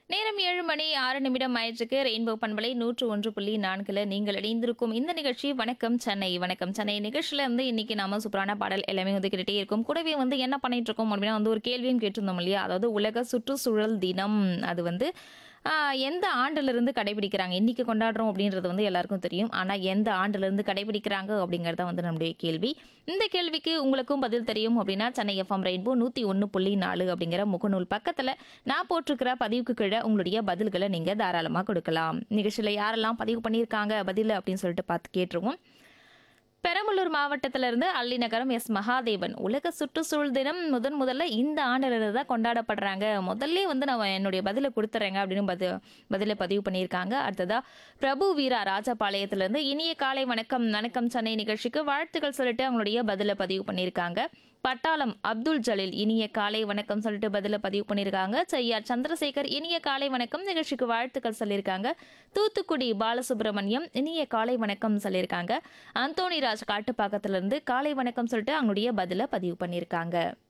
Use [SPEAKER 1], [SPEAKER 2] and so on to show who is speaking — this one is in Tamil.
[SPEAKER 1] நேரம் ஏழு மணி ஆறு நிமிடம் ஆயிற்றுக்கு ரெயின்போ பண்பலை நூற்று ஒன்று புள்ளி நான்குல நீங்கள் இணைந்திருக்கும் இந்த நிகழ்ச்சி வணக்கம் சென்னை வணக்கம் சென்னை நிகழ்ச்சியில இருந்து இன்னைக்கு நாம சூப்பரான பாடல் எல்லாமே ஒதுக்கிட்டே இருக்கும் கூடவே வந்து என்ன பண்ணிட்டு இருக்கோம் அப்படின்னா வந்து ஒரு கேள்வியும் கேட்டிருந்தோம் இல்லையா அதாவது உலக சுற்றுச்சூழல் தினம் அது வந்து ஆஹ், எந்த ஆண்டுல இருந்து கடைபிடிக்கிறாங்க இன்னைக்கு கொண்டாடுறோம் அப்படின்றது வந்து எல்லாருக்கும் தெரியும் ஆனா எந்த ஆண்டுல இருந்து கடைபிடிக்கிறாங்க அப்படிங்கறத வந்து நம்முடைய கேள்வி இந்த கேள்விக்கு உங்களுக்கும் பதில் தெரியும் அப்படின்னா சென்னை எஃப்எம் ரெயின்போ நூத்தி ஒன்னு புள்ளி நாலு அப்படிங்கிற முகநூல் பக்கத்துல நான் போட்டிருக்கிற பதிவுக்கு கீழே உங்களுடைய பதில்களை நீங்க தாராளமா கொடுக்கலாம் நிகழ்ச்சியில யாரெல்லாம் பதிவு பண்ணியிருக்காங்க பதில் அப்படின்னு சொல்லிட்டு பார்த்து கேட்டுருவோம் பெரம்பலூர் மாவட்டத்திலிருந்து அள்ளிநகரம் எஸ் மகாதேவன் உலக சுற்றுச்சூழல் தினம் முதன் முதல்ல இந்த ஆண்டிலிருந்து தான் கொண்டாடப்படுறாங்க முதல்ல வந்து நான் என்னுடைய பதிலை கொடுத்துறேங்க அப்படின்னு பதில் பதிலை பதிவு பண்ணியிருக்காங்க அடுத்ததா பிரபு வீரா ராஜபாளையத்திலிருந்து இனிய காலை வணக்கம் வணக்கம் சென்னை நிகழ்ச்சிக்கு வாழ்த்துக்கள் சொல்லிட்டு அவங்களுடைய பதிலை பதிவு பண்ணியிருக்காங்க பட்டாளம் அப்துல் ஜலீல் இனிய காலை வணக்கம் சொல்லிட்டு பதில பதிவு பண்ணியிருக்காங்க செய்யார் சந்திரசேகர் இனிய காலை வணக்கம் நிகழ்ச்சிக்கு வாழ்த்துக்கள் சொல்லியிருக்காங்க தூத்துக்குடி பாலசுப்ரமணியம் இனிய காலை வணக்கம் சொல்லியிருக்காங்க அந்தோணிராஜ் காட்டுப்பாக்கத்திலிருந்து காலை வணக்கம் சொல்லிட்டு அவங்களுடைய பதில பதிவு பண்ணியிருக்காங்க